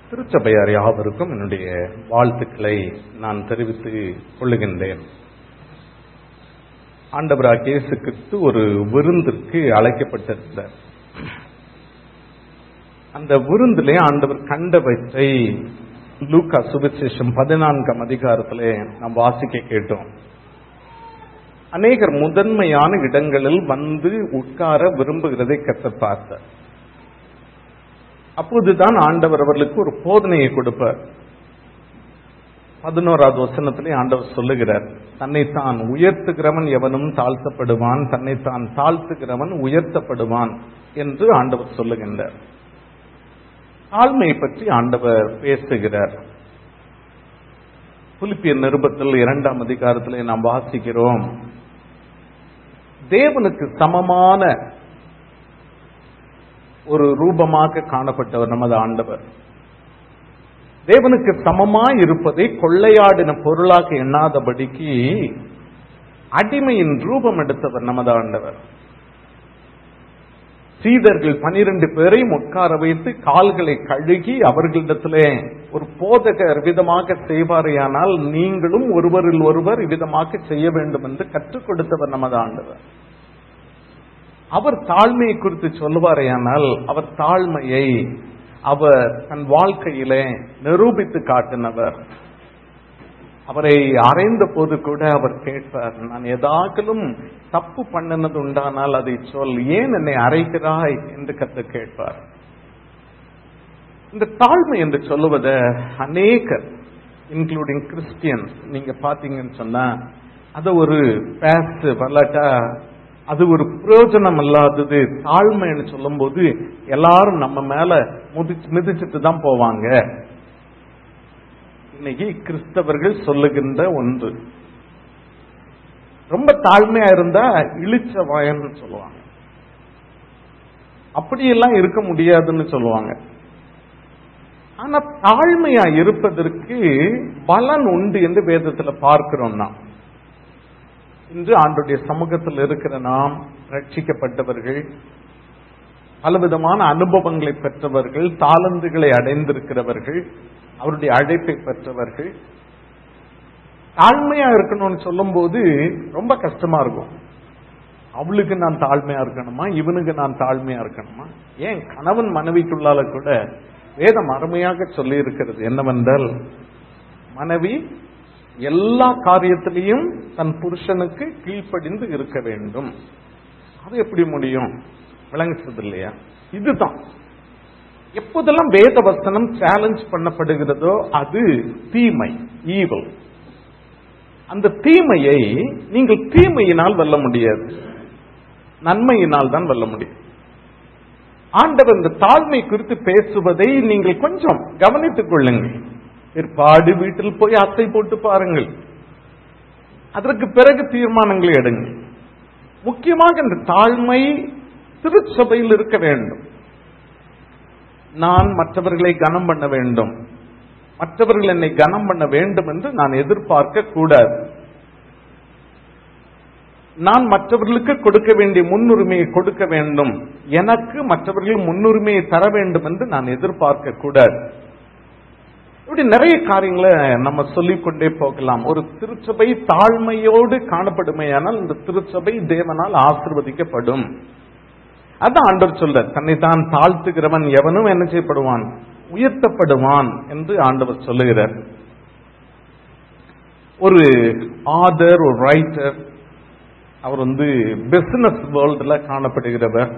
திருச்சபையார் யாவருக்கும் என்னுடைய வாழ்த்துக்களை நான் தெரிவித்துக் கொள்ளுகின்றேன் ஆண்டவராக இயேசு கிறிஸ்து ஒரு விருந்திற்கு அழைக்கப்பட்டிருந்தார் அந்த விருந்திலே ஆண்டவர் கண்டவற்றை லூக்கா சுவிசேஷம் பதினான்காம் அதிகாரத்திலே நாம் வாசிக்க கேட்டோம் அநேகர் முதன்மையான இடங்களில் வந்து உட்கார விரும்புகிறதை கத்த பார்த்தார் அப்போதுதான் ஆண்டவர் அவர்களுக்கு ஒரு போதனையை கொடுப்பார் பதினோராவது வசனத்திலே ஆண்டவர் சொல்லுகிறார் தன்னைத்தான் உயர்த்துகிறவன் எவனும் தாழ்த்தப்படுவான் தன்னைத்தான் தாழ்த்துகிறவன் உயர்த்தப்படுவான் என்று ஆண்டவர் சொல்லுகின்றார் தாழ்மை பற்றி ஆண்டவர் பேசுகிறார் புலிப்பிய நிருபத்தில் இரண்டாம் அதிகாரத்திலே நாம் வாசிக்கிறோம் தேவனுக்கு சமமான ஒரு ரூபமாக காணப்பட்டவர் நமது ஆண்டவர் தேவனுக்கு சமமாய் இருப்பதை கொள்ளையாடின பொருளாக எண்ணாதபடிக்கு அடிமையின் ரூபம் எடுத்தவர் நமது ஆண்டவர் சீதர்கள் பனிரெண்டு பேரையும் உட்கார வைத்து கால்களை கழுகி அவர்களிடத்திலே ஒரு போதகர் விதமாக செய்வாரையானால் நீங்களும் ஒருவரில் ஒருவர் இவ்விதமாக செய்ய வேண்டும் என்று கற்றுக் கொடுத்தவர் நமது ஆண்டவர் அவர் தாழ்மையை குறித்து சொல்லுவாரையானால் அவர் தாழ்மையை அவர் தன் வாழ்க்கையிலே நிரூபித்து காட்டினவர் அவரை அறைந்த போது கூட அவர் கேட்பார் நான் ஏதாக்கிலும் தப்பு பண்ணினது உண்டானால் அதை சொல் ஏன் என்னை அறைகிறாய் என்று கத்து கேட்பார் இந்த தாழ்மை என்று சொல்லுவத அநேகர் இன்க்ளூடிங் கிறிஸ்டியன்ஸ் நீங்க பாத்தீங்கன்னு சொன்னா அத ஒரு பேஸ்ட் வரலாட்டா அது ஒரு பிரயோஜனம் இல்லாதது தாழ்மைன்னு சொல்லும் போது எல்லாரும் நம்ம மேல முதிச்சு மிதிச்சுட்டு தான் போவாங்க இன்னைக்கு கிறிஸ்தவர்கள் சொல்லுகின்ற ஒன்று ரொம்ப தாழ்மையா இருந்தா இழிச்ச வாயன்னு சொல்லுவாங்க அப்படியெல்லாம் இருக்க முடியாதுன்னு சொல்லுவாங்க ஆனா தாழ்மையா இருப்பதற்கு பலன் உண்டு என்று வேதத்துல பார்க்கிறோம் நாம் இன்று ஆண்டுடைய சமூகத்தில் இருக்கிற நாம் ரட்சிக்கப்பட்டவர்கள் பலவிதமான அனுபவங்களை பெற்றவர்கள் தாளந்துகளை அடைந்திருக்கிறவர்கள் அவருடைய அழைப்பை பெற்றவர்கள் தாழ்மையா இருக்கணும்னு சொல்லும் போது ரொம்ப கஷ்டமா இருக்கும் அவளுக்கு நான் தாழ்மையா இருக்கணுமா இவனுக்கு நான் தாழ்மையா இருக்கணுமா ஏன் கணவன் மனைவிக்குள்ளால கூட வேதம் அருமையாக சொல்லி இருக்கிறது என்னவென்றால் மனைவி எல்லா காரியத்திலையும் தன் புருஷனுக்கு கீழ்ப்படிந்து இருக்க வேண்டும் அது எப்படி முடியும் விளங்குச்சது இல்லையா இதுதான் எப்போதெல்லாம் வேத வசனம் சேலஞ்ச் பண்ணப்படுகிறதோ அது தீமை ஈவல் அந்த தீமையை நீங்கள் தீமையினால் வெல்ல முடியாது நன்மையினால் தான் வெல்ல முடியும் ஆண்டவர் இந்த தாழ்மை குறித்து பேசுவதை நீங்கள் கொஞ்சம் கவனித்துக் கொள்ளுங்கள் பிற்பாடு வீட்டில் போய் அத்தை போட்டு பாருங்கள் அதற்கு பிறகு தீர்மானங்களை எடுங்கள் முக்கியமாக இந்த தாழ்மை திருச்சபையில் இருக்க வேண்டும் நான் மற்றவர்களை கனம் பண்ண வேண்டும் மற்றவர்கள் என்னை கனம் பண்ண வேண்டும் என்று நான் எதிர்பார்க்க கூடாது நான் மற்றவர்களுக்கு கொடுக்க வேண்டிய முன்னுரிமையை கொடுக்க வேண்டும் எனக்கு மற்றவர்கள் முன்னுரிமையை தர வேண்டும் என்று நான் எதிர்பார்க்க கூடாது இப்படி நிறைய காரியங்களை நம்ம சொல்லிக்கொண்டே போகலாம் ஒரு திருச்சபை தாழ்மையோடு காணப்படுமையானால் இந்த திருச்சபை தேவனால் ஆசிர்வதிக்கப்படும் அதான் ஆண்டவர் சொல்ற தன்னை தான் தாழ்த்துகிறவன் எவனும் என்ன செய்யப்படுவான் உயர்த்தப்படுவான் என்று ஆண்டவர் சொல்லுகிறார் ஒரு ஆதர் ஒரு ரைட்டர் அவர் வந்து பிசினஸ் வேர்ல்டுல காணப்படுகிறவர்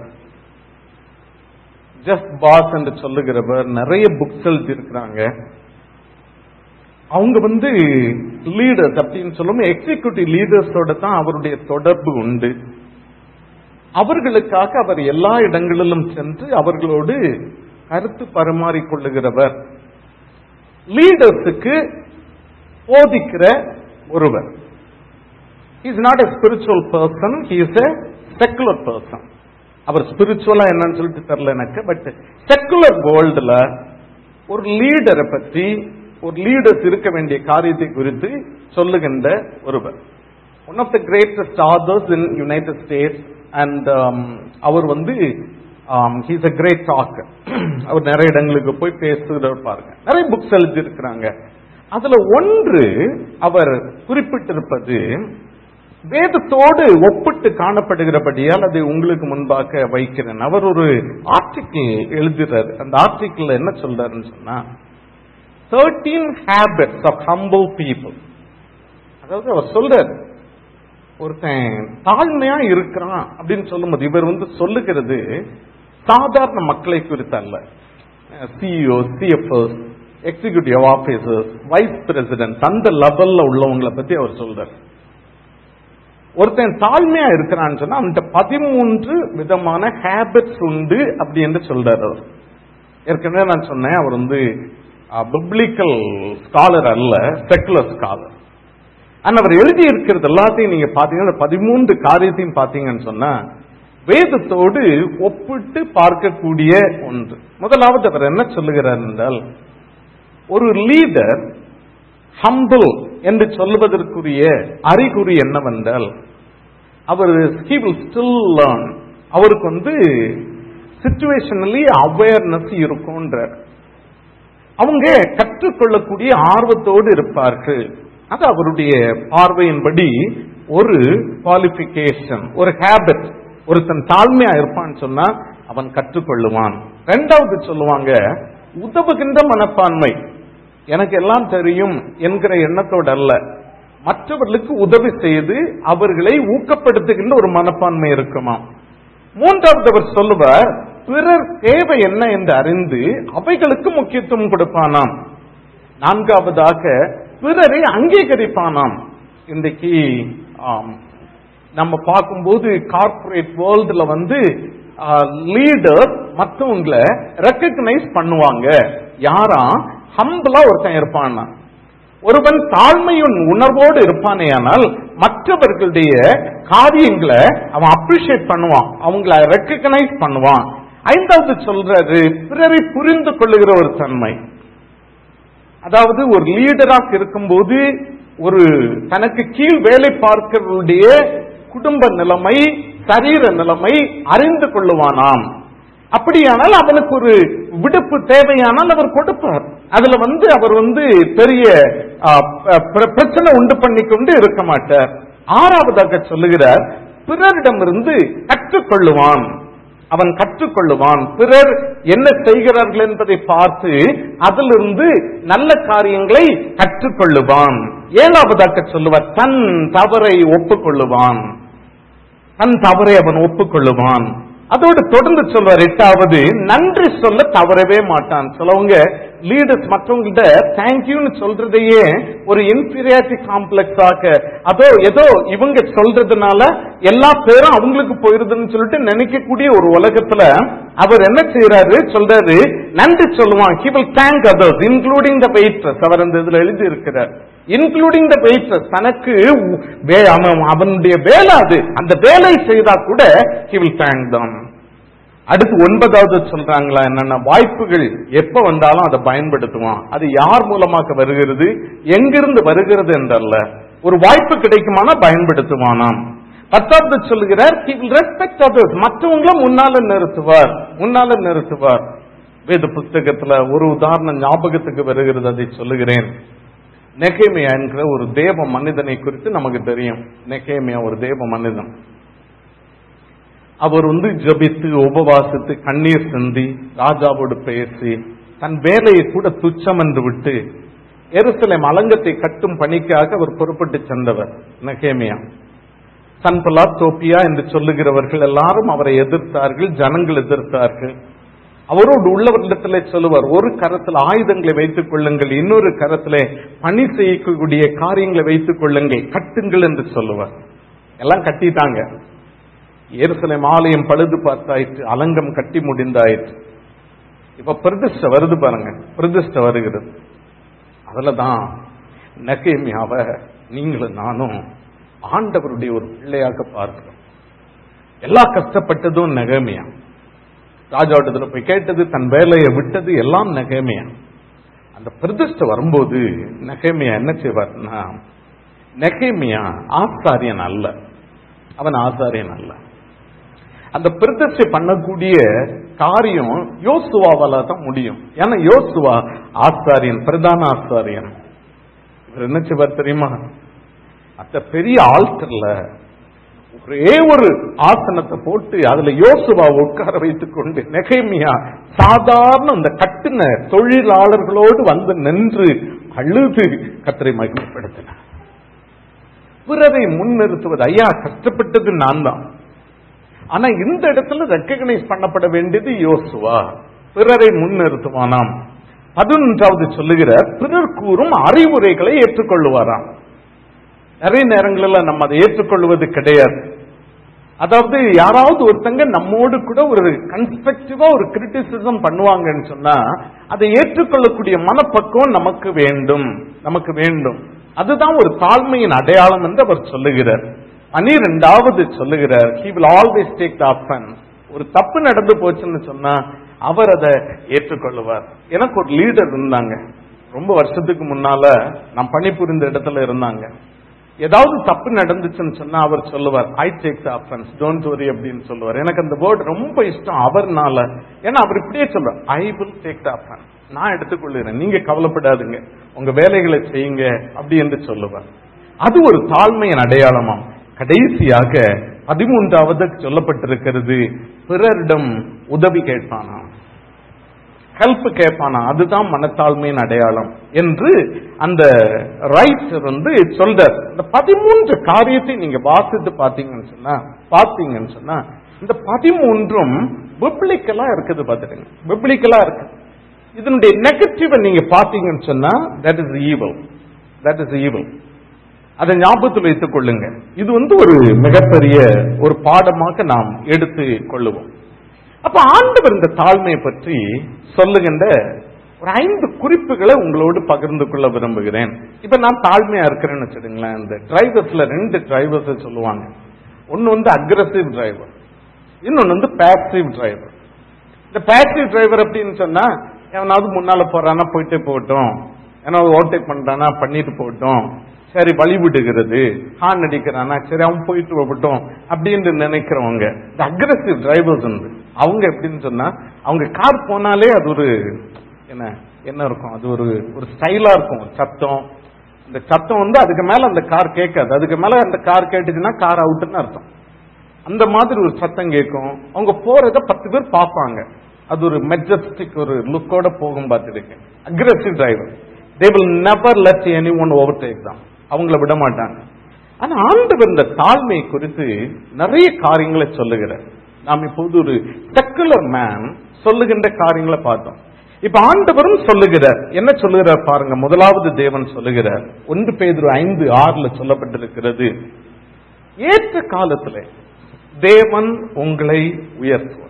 ஜஸ்ட் பாஸ் என்று சொல்லுகிறவர் நிறைய புக்ஸ் எழுதியிருக்கிறாங்க அவங்க வந்து லீடர்ஸ் அப்படின்னு சொல்லும் எக்ஸிக்யூட்டிவ் லீடர்ஸோட தான் அவருடைய தொடர்பு உண்டு அவர்களுக்காக அவர் எல்லா இடங்களிலும் சென்று அவர்களோடு கருத்து பரிமாறிக்கொள்ளுகிறவர் லீடர்ஸுக்கு போதிக்கிற ஒருவர் is not a spiritual person he is a secular person அவர் ஸ்பிரிச்சுவலா என்னன்னு சொல்லிட்டு தெரியல எனக்கு பட் செக்குலர் வேர்ல்டுல ஒரு லீடரை பற்றி ஒரு லீடர்ஸ் இருக்க வேண்டிய காரியத்தை குறித்து சொல்லுகின்ற ஒருவர் one of the greatest authors in United States and அவர் வந்து ஹீஸ் அ கிரேட் டாக் அவர் நிறைய இடங்களுக்கு போய் பேசுகிறவர் பாருங்க நிறைய புக்ஸ் எழுதியிருக்கிறாங்க அதுல ஒன்று அவர் குறிப்பிட்டிருப்பது வேதத்தோடு ஒப்பிட்டு காணப்படுகிறபடியால் அதை உங்களுக்கு முன்பாக வைக்கிறேன் அவர் ஒரு ஆர்டிக்கிள் எழுதுறாரு அந்த ஆர்டிக்கிள் என்ன சொல்றாருன்னு சொன்னா thirteen habits of humble people அதாவது அவர் சொல்றாரு ஒருத்தன் தாழ்மையா இருக்கிறான் அப்படின்னு சொல்லும்போது இவர் வந்து சொல்லுகிறது சாதாரண மக்களை குறித்து அல்ல CEO CFOs executive officers vice president அந்த லெவல்ல உள்ளவங்களை பத்தி அவர் சொல்றாரு ஒருத்தன் தாழ்மையா இருக்கிறான்னு சொன்னா அவன்கிட்ட பதிமூன்று விதமான ஹேபிட்ஸ் உண்டு அப்படி என்று சொல்றாரு அவர் ஏற்கனவே நான் சொன்னேன் அவர் வந்து பிப்ளிக்கல் ஸ்காலர் அல்ல செக்குலர் ஸ்காலர் ஆனா அவர் எழுதி இருக்கிறது எல்லாத்தையும் நீங்க பாத்தீங்கன்னா பதிமூன்று காரியத்தையும் பாத்தீங்கன்னு சொன்னா வேதத்தோடு ஒப்பிட்டு பார்க்கக்கூடிய ஒன்று முதலாவது அவர் என்ன சொல்லுகிறார் என்றால் ஒரு லீடர் ஹம்பிள் என்று சொல்லுவதற்குரிய அறிகுறி என்னவென்றால் அவர் he will still learn அவருக்கு வந்து சிச்சுவேஷனலி அவேர்னஸ் இருக்கும்ன்றார் அவங்க கற்றுக்கொள்ளக்கூடிய ஆர்வத்தோடு இருப்பார்கள் அது அவருடைய பார்வையின்படி ஒரு குவாலிபிகேஷன் ஒரு ஹேபிட் ஒருத்தன் தாழ்மையா இருப்பான்னு சொன்னா அவன் கற்றுக்கொள்ளுவான் ரெண்டாவது சொல்லுவாங்க உதவுகின்ற மனப்பான்மை எனக்கு எல்லாம் தெரியும் என்கிற எண்ணத்தோடு அல்ல மற்றவர்களுக்கு உதவி செய்து அவர்களை ஊக்கப்படுத்துகின்ற ஒரு மனப்பான்மை இருக்குமா மூன்றாவது அவர் சொல்லுவார் பிறர் தேவை என்ன என்று அறிந்து அவைகளுக்கு முக்கியத்துவம் கொடுப்பானாம் நான்காவதாக பிறரை அங்கீகரிப்பானாம் இன்றைக்கு ஆம், நம்ம பார்க்கும்போது கார்ப்பரேட் வேர்ல்டுல வந்து லீடர் மற்றவங்களை ரெக்கக்னைஸ் பண்ணுவாங்க யாரா ஹம்பிளா ஒருத்தன் இருப்பான்னா ஒருவன் தாழ்மையின் உணர்வோடு இருப்பானேயானால் மற்றவர்களுடைய காரியங்களை அவன் அப்ரிஷியேட் பண்ணுவான் அவங்கள ரெக்கக்னைஸ் பண்ணுவான் ஐந்தாவது சொல்றாரு பிறரை புரிந்து கொள்ளுகிற ஒரு தன்மை அதாவது ஒரு லீடராக இருக்கும்போது ஒரு தனக்கு கீழ் வேலை பார்க்கிறவருடைய குடும்ப நிலைமை சரீர நிலைமை அறிந்து கொள்ளுவானாம் அப்படியானால் அவனுக்கு ஒரு விடுப்பு தேவையானால் அவர் கொடுப்பார் அதுல வந்து அவர் வந்து பெரிய ஆ, பிர- பிரச்சனை உண்டு பண்ணி கொண்டு இருக்க மாட்டார் ஆறாவதாக சொல்லுகிறார் பிறரிடமிருந்து கற்றுக்கொள்ளுவான் அவன் கற்றுக்கொள்ளுவான் பிறர் என்ன செய்கிறார்கள் என்பதை பார்த்து அதிலிருந்து நல்ல காரியங்களை கற்றுக்கொள்ளுவான் ஏழாவதாக சொல்லுவார் தன் தவறை ஒப்புக்கொள்ளுவான் தன் தவறை அவன் ஒப்புக்கொள்ளுவான் அதோடு தொடர்ந்து சொல்வார் எட்டாவது நன்றி சொல்ல தவறவே மாட்டான் சிலவங்க லீடர்ஸ் மற்றவங்கள்ட்ட தேங்க்யூன்னு சொல்றதையே ஒரு இன்ஃபீரியாரிட்டி காம்ப்ளெக்ஸ் ஆக அதோ ஏதோ இவங்க சொல்றதுனால எல்லா பேரும் அவங்களுக்கு போயிருதுன்னு சொல்லிட்டு நினைக்கக்கூடிய ஒரு உலகத்துல அவர் என்ன செய்யறாரு சொல்றாரு நன்றி சொல்லுவான் he will thank others including the waitress அவர் அந்த இதுல எழுதி இருக்கிறார் இன்க்ளூடிங் த waitress தனக்கு வே- அவன் அவனுடைய வேலை அது அந்த வேலை செய்தா கூட he will thank them அடுத்து ஒன்பதாவது சொல்றாங்களா என்னன்னா வாய்ப்புகள் எப்ப வந்தாலும் அதை பயன்படுத்துவான் அது யார் மூலமாக வருகிறது எங்கிருந்து வருகிறது என்றல்ல ஒரு வாய்ப்பு கிடைக்குமானா பயன்படுத்துவானாம் பத்தாவது சொல்லுகிறார் he will respect others மற்றவங்கள முன்னால நிறுத்துவார் முன்னால நிறுத்துவார் வேத புஸ்தகத்துல ஒரு உதாரணம் ஞாபகத்துக்கு வருகிறது அதை சொல்லுகிறேன் நெகேமியா என்கிற ஒரு தேவ மனிதனை குறித்து நமக்கு தெரியும் நெகேமியா ஒரு தேவ மனிதன் அவர் வந்து ஜபித்து உபவாசித்து கண்ணீர் சிந்தி ராஜாவோடு பேசி தன் வேலையை கூட துச்சம் என்று விட்டு எருசலேம் அலங்கத்தை கட்டும் பணிக்காக அவர் புறப்பட்டு சென்றவர் நெகேமியா சன்பலா தோப்பியா என்று சொல்லுகிறவர்கள் எல்லாரும் அவரை எதிர்த்தார்கள் ஜனங்கள் எதிர்த்தார்கள் அவரோடு உள்ளவர்களிடத்திலே சொல்லுவார் ஒரு கரத்தில் ஆயுதங்களை வைத்துக் கொள்ளுங்கள் இன்னொரு கரத்திலே பணி செய்யக்கூடிய காரியங்களை வைத்துக் கொள்ளுங்கள் கட்டுங்கள் என்று சொல்லுவார் எல்லாம் கட்டிட்டாங்க எருசலேம் ஆலயம் பழுது பார்த்தாயிற்று அலங்கம் கட்டி முடிந்தாயிற்று இப்ப பிரதிஷ்டை வருது பாருங்க பிரதிஷ்டை வருகிறது அதுலதான் நகேமியாவ நீங்களும் நானும் ஆண்டவருடைய ஒரு பிள்ளையாக பார்க்கிறோம் எல்லா கஷ்டப்பட்டதும் நகேமியா ராஜாவிடத்துல போய் கேட்டது தன் வேலையை விட்டது எல்லாம் நகேமியா அந்த பிரதிஷ்டை வரும்போது நகேமியா என்ன செய்வார்னா நகேமியா ஆசாரியன் அல்ல அவன் ஆசாரியன் அல்ல அந்த பிரதிஷ்டை பண்ணக்கூடிய காரியம் யோசுவாவால தான் முடியும் ஏன்னா யோசுவா ஆசாரியன் பிரதான ஆசாரியன் இவர் என்ன செய்வார் தெரியுமா அந்த பெரிய ஆல்டர்ல ஒரே ஒரு ஆசனத்தை போட்டு அதுல யோசுவா உட்கார வைத்துக் கொண்டு நெகைமியா சாதாரண அந்த கட்டின தொழிலாளர்களோடு வந்து நின்று அழுது கத்தரை மகிமைப்படுத்தினார் பிறரை முன்னிறுத்துவது ஐயா கஷ்டப்பட்டது நான் தான் ஆனா இந்த இடத்துல ரெக்கக்னைஸ் பண்ணப்பட வேண்டியது யோசுவா பிறரை முன்னிறுத்துவானாம் பதினொன்றாவது சொல்லுகிற பிறர் கூறும் அறிவுரைகளை ஏற்றுக்கொள்ளுவாராம் நிறைய நேரங்களில் நம்ம அதை ஏற்றுக்கொள்வது கிடையாது அதாவது யாராவது ஒருத்தங்க நம்மோடு கூட ஒரு கன்ஸ்ட்ரக்டிவா ஒரு கிரிட்டிசிசம் பண்ணுவாங்கன்னு சொன்னா அதை ஏற்றுக்கொள்ளக்கூடிய மனப்பக்குவம் நமக்கு வேண்டும் நமக்கு வேண்டும் அதுதான் ஒரு தாழ்மையின் அடையாளம் என்று அவர் சொல்லுகிறார் பனிரெண்டாவது சொல்லுகிறார் he will always take the offense ஒரு தப்பு நடந்து போச்சுன்னு சொன்னா அவர் அதை ஏற்றுக்கொள்ளுவார் எனக்கு ஒரு லீடர் இருந்தாங்க ரொம்ப வருஷத்துக்கு முன்னால நான் பணிபுரிந்த இடத்துல இருந்தாங்க ஏதாவது தப்பு நடந்துச்சுன்னு சொன்னா அவர் சொல்லுவார் I take the offence don't worry அப்படின்னு சொல்லுவார் எனக்கு அந்த வேர்ட் ரொம்ப இஷ்டம் அவர்னால ஏன்னா அவர் இப்படியே சொல்றார் I will take the offence நான் எடுத்துக்கொள்கிறேன் நீங்க கவலைப்படாதுங்க உங்க வேலைகளை செய்யுங்க அப்படி என்று சொல்லுவார் அது ஒரு தாழ்மையின் அடையாளமாம் கடைசியாக பதிமூன்றாவது சொல்லப்பட்டிருக்கிறது பிறரிடம் உதவி கேட்பானா ஹெல்ப் கேட்பானா அதுதான் மனத்தாழ்மையின் அடையாளம் என்று அந்த ரைட்டர் வந்து சொல்றார் இந்த பதிமூன்று காரியத்தை நீங்க வாசித்து பாத்தீங்கன்னு சொன்னா பாத்தீங்கன்னு சொன்னா இந்த பதிமூன்றும் பிப்ளிக்கலா இருக்குது பாத்துருங்க பிப்ளிக்கலா இருக்கு இதனுடைய நெகட்டிவ் நீங்க பாத்தீங்கன்னு சொன்னா that is evil that is evil அதை ஞாபகத்தில் வைத்துக் கொள்ளுங்க இது வந்து ஒரு மிகப்பெரிய ஒரு பாடமாக நாம் எடுத்து கொள்ளுவோம் அப்ப ஆண்டவர் இந்த தாழ்மையை பற்றி சொல்லுகின்ற ஒரு ஐந்து குறிப்புகளை உங்களோடு பகிர்ந்து கொள்ள விரும்புகிறேன் இப்ப நான் தாழ்மையா இருக்கிறேன்னு வச்சுடுங்களேன் இந்த டிரைவர்ஸ்ல ரெண்டு டிரைவர்ஸ் சொல்லுவாங்க ஒன்னு வந்து அக்ரசிவ் டிரைவர் இன்னொன்னு வந்து பேசிவ் டிரைவர் இந்த பேசிவ் டிரைவர் அப்படின்னு சொன்னா எவனாவது முன்னால போறானா போயிட்டே போகட்டும் ஏன்னா ஓவர்டேக் பண்றானா பண்ணிட்டு போகட்டும் சரி வழி விடுகிறது ஹார்ன் அடிக்கிறானா சரி அவன் போயிட்டு போகட்டும் அப்படின்னு நினைக்கிறவங்க இந்த அக்ரசிவ் டிரைவர்ஸ் உண்டு அவங்க எப்படின்னு சொன்னா அவங்க கார் போனாலே அது ஒரு என்ன என்ன இருக்கும் அது ஒரு ஒரு ஸ்டைலா இருக்கும் சத்தம் இந்த சத்தம் வந்து அதுக்கு மேல அந்த கார் கேட்காது அதுக்கு மேல அந்த கார் கேட்டுச்சுன்னா கார் அவுட்டுன்னு அர்த்தம் அந்த மாதிரி ஒரு சத்தம் கேட்கும் அவங்க போறத பத்து பேர் பார்ப்பாங்க அது ஒரு மெஜஸ்டிக் ஒரு லுக்கோட போகும் பார்த்துருக்கேன் aggressive driver they will never let anyone overtake தான் அவங்கள விட மாட்டாங்க ஆனா ஆண்டவர் இந்த தாழ்மை குறித்து நிறைய காரியங்களை சொல்லுகிறார் நாம் இப்போது ஒரு செக்குலர் மேன் சொல்லுகின்ற காரியங்களை பார்த்தோம் இப்ப ஆண்டவரும் சொல்லுகிறார் என்ன சொல்லுகிறார் பாருங்க முதலாவது தேவன் சொல்லுகிறார் ஒன்று பேதுரு ஐந்து ஆறுல சொல்லப்பட்டிருக்கிறது ஏற்ற காலத்துல தேவன் உங்களை உயர்த்துவார்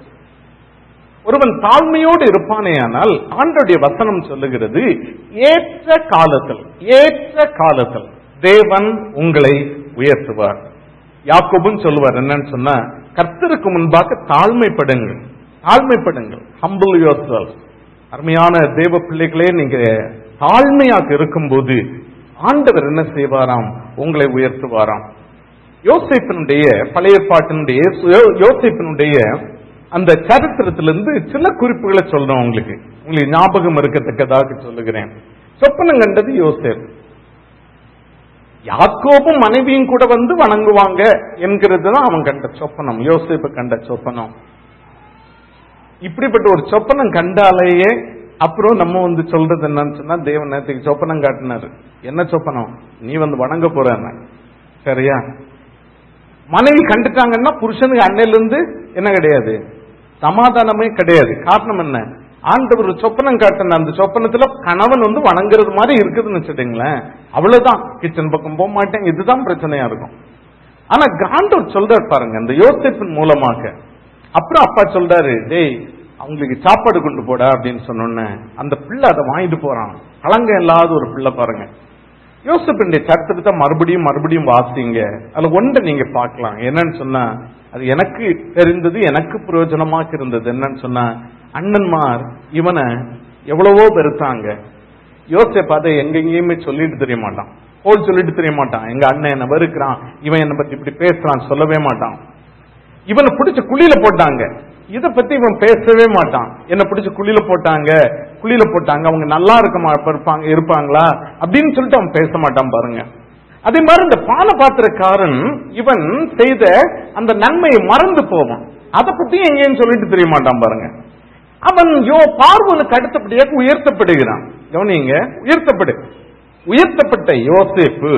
ஒருவன் தாழ்மையோடு இருப்பானேயானால் ஆண்டோடைய வசனம் சொல்லுகிறது ஏற்ற காலத்தில் ஏற்ற காலத்தில் தேவன் உங்களை உயர்த்துவார் யாக்கோபும் சொல்லுவார் என்னன்னு சொன்னா கர்த்தருக்கு முன்பாக தாழ்மைப்படுங்கள் தாழ்மைப்படுங்கள் ஹம்பிள் யோர் அருமையான தேவ பிள்ளைகளே நீங்க தாழ்மையாக இருக்கும்போது ஆண்டவர் என்ன செய்வாராம் உங்களை உயர்த்துவாராம் யோசிப்பினுடைய பழைய பாட்டினுடைய யோசிப்பினுடைய அந்த சரித்திரத்திலிருந்து சில குறிப்புகளை சொல்றேன் உங்களுக்கு உங்களுக்கு ஞாபகம் இருக்கத்தக்கதாக சொல்லுகிறேன் சொப்பனம் கண்டது யோசேப் யாக்கோபும் மனைவியும் கூட வந்து வணங்குவாங்க என்கிறது தான் அவன் கண்ட சொப்பனம் யோசேப்பு கண்ட சொப்பனம் இப்படிப்பட்ட ஒரு சொப்பனம் கண்டாலேயே அப்புறம் நம்ம வந்து சொல்றது என்னன்னு சொன்னா தேவன் நேற்றுக்கு சொப்பனம் காட்டினாரு என்ன சொப்பனம் நீ வந்து வணங்க போற சரியா மனைவி கண்டுட்டாங்கன்னா புருஷனுக்கு அன்னையில இருந்து என்ன கிடையாது சமாதானமே கிடையாது காரணம் என்ன ஆண்டவர் ஒரு சொப்பனம் காட்டின அந்த சொப்பனத்துல கணவன் வந்து வணங்குறது மாதிரி இருக்குதுன்னு வச்சுட்டீங்களேன் அவ்வளவுதான் கிச்சன் பக்கம் போக மாட்டேன் இதுதான் பிரச்சனையா இருக்கும் ஆனா காண்டவர் சொல்றாரு பாருங்க இந்த யோசிப்பின் மூலமாக அப்புறம் அப்பா சொல்றாரு டேய் அவங்களுக்கு சாப்பாடு கொண்டு போடா அப்படின்னு சொன்னோன்னு அந்த பிள்ளை அதை வாங்கிட்டு போறான் கலங்க இல்லாத ஒரு பிள்ளை பாருங்க யோசிப்பினுடைய சரித்திரத்தை மறுபடியும் மறுபடியும் வாசிங்க அதுல ஒன்றை நீங்க பார்க்கலாம் என்னன்னு சொன்னா அது எனக்கு தெரிந்தது எனக்கு பிரயோஜனமாக இருந்தது என்னன்னு சொன்னா அண்ணன்மார் இவனை எவ்வளவோ பெருத்தாங்க யோசிப்ப அதை எங்கெங்கேயுமே சொல்லிட்டு தெரிய மாட்டான் போல் சொல்லிட்டு தெரிய மாட்டான் எங்க அண்ணன் என்ன வெறுக்கிறான் இவன் என்னை பத்தி இப்படி பேசுறான் சொல்லவே மாட்டான் இவனை பிடிச்சு குழியில போட்டாங்க இத பத்தி இவன் பேசவே மாட்டான் என்ன பிடிச்சு குழியில போட்டாங்க குழியில போட்டாங்க அவங்க நல்லா இருக்குமா இருப்பாங்க இருப்பாங்களா அப்படின்னு சொல்லிட்டு அவன் பேச மாட்டான் பாருங்க அதே மாதிரி இந்த பான பாத்திரக்காரன் இவன் செய்த அந்த நன்மையை மறந்து போவான் அதை பத்தி எங்கேன்னு சொல்லிட்டு தெரிய மாட்டான் பாருங்க அவன் யோ பார்வனுக்கு அடுத்தபடியாக உயர்த்தப்படுகிறான் கவனிங்க உயர்த்தப்படு உயர்த்தப்பட்ட யோசேப்பு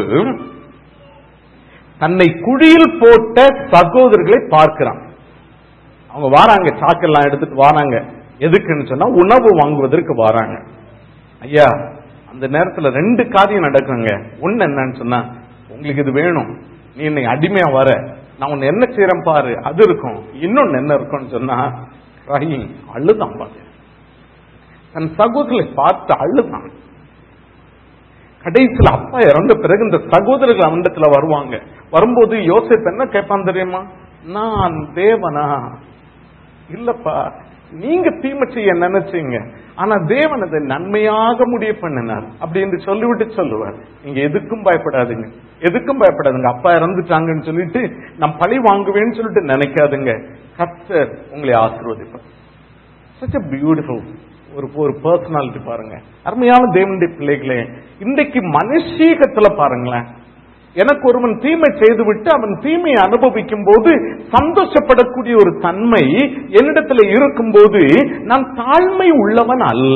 தன்னை குழியில் போட்ட சகோதரர்களை பார்க்கிறான் அவங்க வாராங்க சாக்கெல்லாம் எடுத்துட்டு வராங்க எதுக்குன்னு சொன்னா உணவு வாங்குவதற்கு வராங்க ஐயா அந்த நேரத்துல ரெண்டு காரியம் நடக்குங்க ஒண்ணு என்னன்னு சொன்னா உங்களுக்கு இது வேணும் நீ என்னை அடிமையா வர நான் உன்னை என்ன செய்யறேன் பாரு அது இருக்கும் இன்னொன்னு என்ன இருக்கும்னு சொன்னா crying, அழுதான் பாரு தன் சகோதரர்களை பார்த்து அழுதான் கடைசியில அப்பா இறந்த பிறகு இந்த சகோதரர்கள் அவனிடத்துல வருவாங்க வரும்போது யோசிப்பு என்ன கேட்பான் தெரியுமா நான் தேவனா இல்லப்பா நீங்க தீமை செய்ய நினைச்சீங்க ஆனா தேவன் அதை நன்மையாக முடிய பண்ணினார் அப்படி என்று சொல்லிவிட்டு சொல்லுவார் நீங்க எதுக்கும் பயப்படாதீங்க எதுக்கும் பயப்படாதுங்க அப்பா இறந்துட்டாங்கன்னு சொல்லிட்டு நான் பழி வாங்குவேன்னு சொல்லிட்டு நினைக்காதுங்க கர்த்தர் உங்களை ஆசீர்வதிப்பார் such a பியூட்டிஃபுல் ஒரு ஒரு பர்சனாலிட்டி பாருங்க அருமையான தேவனுடைய பிள்ளைகளே இன்றைக்கு மனுஷீகத்துல பாருங்களேன் எனக்கு ஒருவன் தீமை செய்துவிட்டு அவன் தீமையை அனுபவிக்கும் போது சந்தோஷப்படக்கூடிய ஒரு தன்மை என்னிடத்துல இருக்கும்போது நான் தாழ்மை உள்ளவன் அல்ல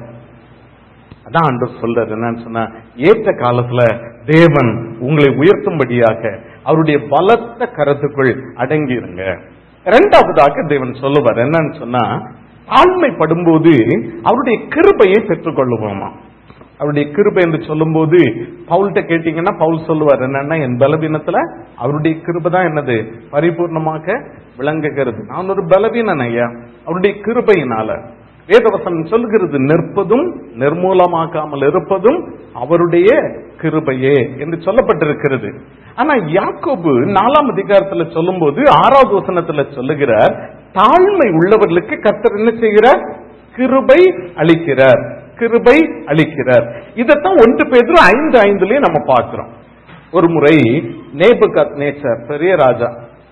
அதான் ஆண்டவர் சொல்றாரு என்னன்னு சொன்னா ஏற்ற காலத்துல தேவன் உங்களை உயர்த்தும்படியாக அவருடைய பலத்த கருத்துக்குள் அடங்கி இருங்க இரண்டாவதாக தேவன் சொல்லுவார் என்னன்னு சொன்னா தாழ்மைப்படும்போது அவருடைய கிருபையை பெற்றுக்கொள்ளுவோமா அவருடைய கிருபை என்று சொல்லும்போது பவுல்கிட்ட கேட்டீங்கன்னா பவுல் சொல்லுவார் என்னன்னா என் பலவீனத்துல அவருடைய கிருபை தான் என்னது பரிபூர்ணமாக விளங்குகிறது நான் ஒரு பலவீனன் ஐயா அவருடைய கிருபையினால வேதவசனம் சொல்லுகிறது நிற்பதும் நிர்மூலமாக்காமல் இருப்பதும் அவருடைய கிருபையே என்று சொல்லப்பட்டிருக்கிறது ஆனா யாக்கோபு நாலாம் அதிகாரத்துல சொல்லும்போது ஆறாவது வசனத்துல சொல்லுகிறார் தாழ்மை உள்ளவர்களுக்கு கர்த்தர் என்ன செய்கிறார் கிருபை அளிக்கிறார் கிருபை அளிக்கிறார் இதைத்தான் ஒன்று பேர் ஐந்து ஐந்துலயே நம்ம பார்க்கிறோம் ஒரு முறை நேபுகத் நேச்சர் பெரிய ராஜா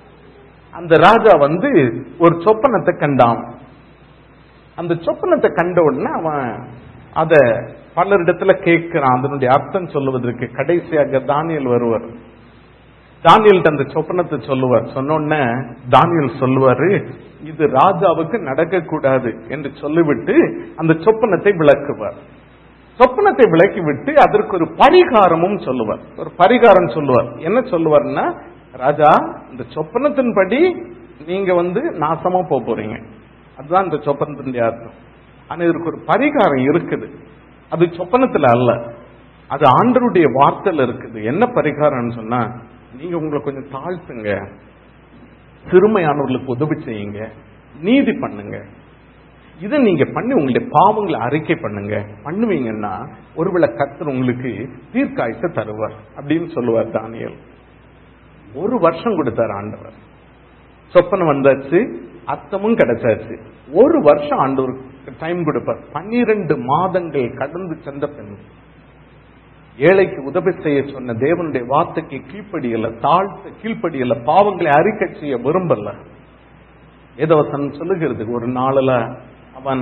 அந்த ராஜா வந்து ஒரு சொப்பனத்தை கண்டான் அந்த சொப்பனத்தை கண்ட உடனே அவன் அத பலரிடத்துல கேட்கிறான் அதனுடைய அர்த்தம் சொல்லுவதற்கு கடைசியாக தானியல் வருவார் தானியல் அந்த சொப்பனத்தை சொல்லுவார் சொன்ன உடனே தானியல் சொல்லுவாரு இது ராஜாவுக்கு நடக்கக்கூடாது என்று சொல்லிவிட்டு அந்த சொப்பனத்தை விளக்குவார் சொப்பனத்தை விளக்கிவிட்டு அதற்கு ஒரு பரிகாரமும் சொல்லுவார் ஒரு பரிகாரம் சொல்லுவார் என்ன சொல்லுவார்னா ராஜா இந்த சொப்பனத்தின்படி நீங்க வந்து நாசமா போக போறீங்க அதுதான் இந்த சொப்பனத்தினுடைய அர்த்தம் ஆனா இதற்கு ஒரு பரிகாரம் இருக்குது அது சொப்பனத்துல அல்ல அது ஆண்டருடைய வார்த்தையில இருக்குது என்ன பரிகாரம்னு சொன்னா நீங்க உங்களை கொஞ்சம் தாழ்த்துங்க சிறுமையானவர்களுக்கு உதவி செய்யுங்க நீதி பண்ணுங்க இதை நீங்க பண்ணி உங்களுடைய பாவங்களை அறிக்கை பண்ணுங்க பண்ணுவீங்கன்னா ஒருவேளை கர்த்தர் உங்களுக்கு தீர்க்காயத்தை தருவார் அப்படின்னு சொல்லுவார் தானியல் ஒரு வருஷம் கொடுத்தார் ஆண்டவர் சொப்பனம் வந்தாச்சு அர்த்தமும் கிடைச்சாச்சு ஒரு வருஷம் ஆண்டவருக்கு டைம் கொடுப்பார் பன்னிரண்டு மாதங்கள் கடந்து சென்ற பின் ஏழைக்கு உதவி செய்ய சொன்ன தேவனுடைய வார்த்தைக்கு கீழ்ப்படியல தாழ்த்த கீழ்ப்படியல பாவங்களை அறிக்கை செய்ய விரும்பல ஏதோசன் சொல்லுகிறது ஒரு நாளில் அவன்